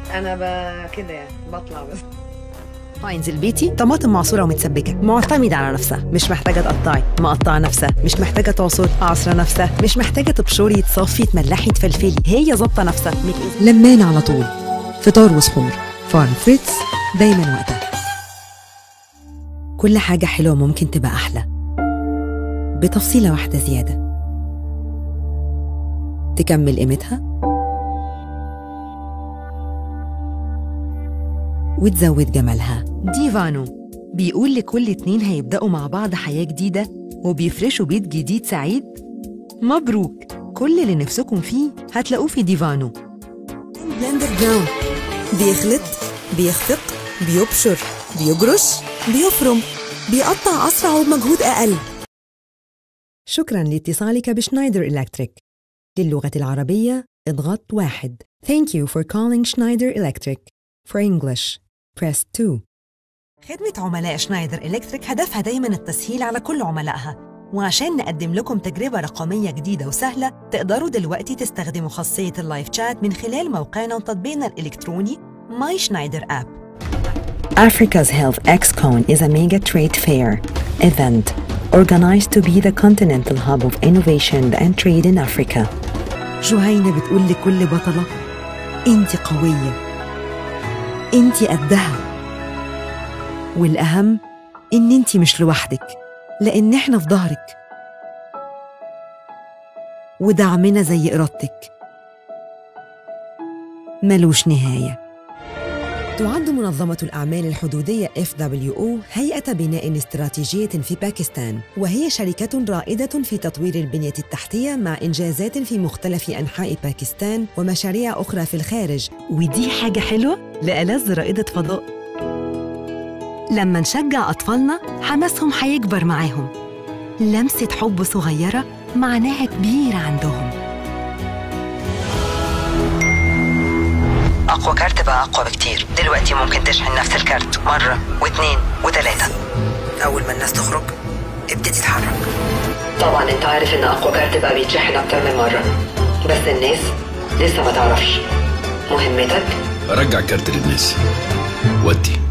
انا ب... كده يعني بطلع بس هاينز البيتي طماطم معصوره ومتسبكه معتمده على نفسها مش محتاجه تقطعي مقطعه نفسها مش محتاجه تعصر عصره نفسها مش محتاجه تبشري تصفي تملحي تفلفلي هي ظابطه نفسها لمان على طول فطار وسحور فارم فريتز دايما وقتها كل حاجه حلوه ممكن تبقى احلى بتفصيله واحده زياده تكمل قيمتها وتزود جمالها ديفانو بيقول لكل اتنين هيبدأوا مع بعض حياة جديدة وبيفرشوا بيت جديد سعيد مبروك كل اللي نفسكم فيه هتلاقوه في ديفانو بلندر براون بيخلط بيخفق بيبشر بيجرش بيفرم بيقطع أسرع وبمجهود أقل شكرا لاتصالك بشنايدر إلكتريك للغة العربية اضغط واحد Thank you for calling Schneider Electric. For English, press 2 خدمة عملاء شنايدر إلكتريك هدفها دايما التسهيل على كل عملائها وعشان نقدم لكم تجربة رقمية جديدة وسهلة تقدروا دلوقتي تستخدموا خاصية اللايف شات من خلال موقعنا وتطبيقنا الإلكتروني ماي شنايدر آب Africa's Health XCon is a mega trade fair event organized to be the continental hub of innovation and trade in Africa. جهينة بتقول لكل بطلة انت قوية انت قدها والأهم إن انت مش لوحدك لأن احنا في ظهرك ودعمنا زي إرادتك ملوش نهاية تعد منظمة الأعمال الحدودية FWO هيئة بناء استراتيجية في باكستان وهي شركة رائدة في تطوير البنية التحتية مع إنجازات في مختلف أنحاء باكستان ومشاريع أخرى في الخارج ودي حاجة حلوة لألذ رائدة فضاء لما نشجع أطفالنا حماسهم هيكبر معاهم لمسة حب صغيرة معناها كبيرة عندهم أقوى كارت بقى أقوى بكتير دلوقتي ممكن تشحن نفس الكارت مرة واثنين وثلاثة أول ما الناس تخرج ابتدي تتحرك طبعا انت عارف ان أقوى كارت بقى بيتشحن أكتر من مرة بس الناس لسه ما تعرفش مهمتك أرجع كارت للناس ودي